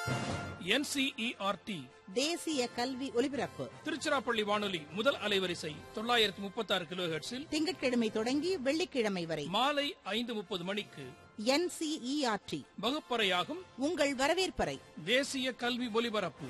NCERT தேசிய கல்வி ஒலிபரப்பு திருச்சிராப்பள்ளி வானொலி முதல் அலைவரிசை தொள்ளாயிரத்தி முப்பத்தி ஆறு கிலோ திங்கட்கிழமை தொடங்கி வெள்ளிக்கிழமை வரை மாலை ஐந்து முப்பது மணிக்கு என்சிஇஆர்டி வகுப்பறையாகும் உங்கள் வரவேற்பறை தேசிய கல்வி ஒலிபரப்பு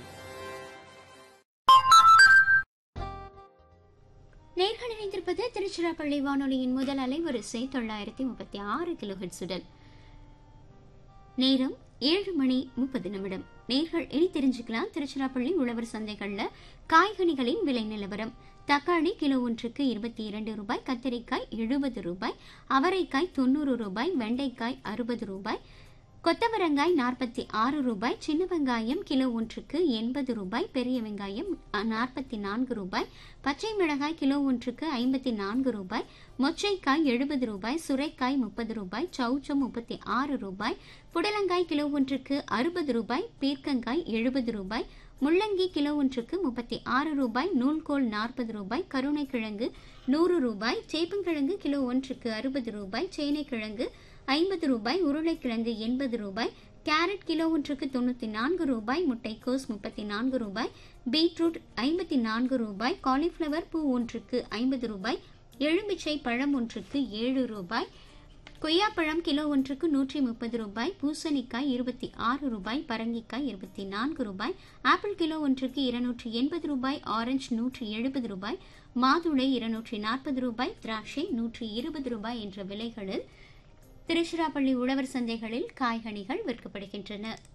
நேர்கள் இணைந்திருப்பது திருச்சிராப்பள்ளி வானொலியின் முதல் அலைவரிசை தொள்ளாயிரத்தி முப்பத்தி ஆறு கிலோஹெட்ஸுடன் நேரம் ஏழு மணி முப்பது நிமிடம் நேர்கள் இனி தெரிஞ்சுக்கலாம் திருச்சிராப்பள்ளி உழவர் சந்தைகளில் காய்கனிகளின் விலை நிலவரம் தக்காளி கிலோ ஒன்றுக்கு இருபத்தி இரண்டு ரூபாய் கத்திரிக்காய் எழுபது ரூபாய் அவரைக்காய் தொண்ணூறு ரூபாய் வெண்டைக்காய் அறுபது ரூபாய் கொத்தவரங்காய் நாற்பத்தி ஆறு ரூபாய் சின்ன வெங்காயம் கிலோ ஒன்றுக்கு எண்பது ரூபாய் பெரிய வெங்காயம் நாற்பத்தி நான்கு ரூபாய் பச்சை மிளகாய் கிலோ ஒன்றுக்கு ஐம்பத்தி நான்கு ரூபாய் மொச்சைக்காய் எழுபது ரூபாய் சுரைக்காய் முப்பது ரூபாய் சௌச்சம் முப்பத்தி ஆறு ரூபாய் புடலங்காய் கிலோ ஒன்றுக்கு அறுபது ரூபாய் பீர்க்கங்காய் எழுபது ரூபாய் முள்ளங்கி கிலோ ஒன்றுக்கு முப்பத்தி ஆறு ரூபாய் நூல்கோல் நாற்பது ரூபாய் கருணைக்கிழங்கு நூறு ரூபாய் சேப்பங்கிழங்கு கிலோ ஒன்றுக்கு அறுபது ரூபாய் சேனைக்கிழங்கு ஐம்பது ரூபாய் உருளைக்கிழங்கு எண்பது ரூபாய் கேரட் கிலோ ஒன்றுக்கு தொண்ணூற்றி நான்கு ரூபாய் முட்டைக்கோஸ் முப்பத்தி நான்கு ரூபாய் பீட்ரூட் ஐம்பத்தி நான்கு ரூபாய் காலிஃப்ளவர் பூ ஒன்றுக்கு ஐம்பது ரூபாய் எலுமிச்சை பழம் ஒன்றுக்கு ஏழு ரூபாய் கொய்யாப்பழம் கிலோ ஒன்றுக்கு நூற்றி முப்பது ரூபாய் பூசணிக்காய் இருபத்தி ஆறு ரூபாய் பரங்கிக்காய் இருபத்தி நான்கு ரூபாய் ஆப்பிள் கிலோ ஒன்றுக்கு இருநூற்றி எண்பது ரூபாய் ஆரஞ்சு நூற்றி எழுபது ரூபாய் மாதுளை இருநூற்றி நாற்பது ரூபாய் திராட்சை நூற்றி இருபது ரூபாய் என்ற விலைகளில் திருச்சிராப்பள்ளி உழவர் சந்தைகளில் காய்கனிகள் விற்கப்படுகின்றன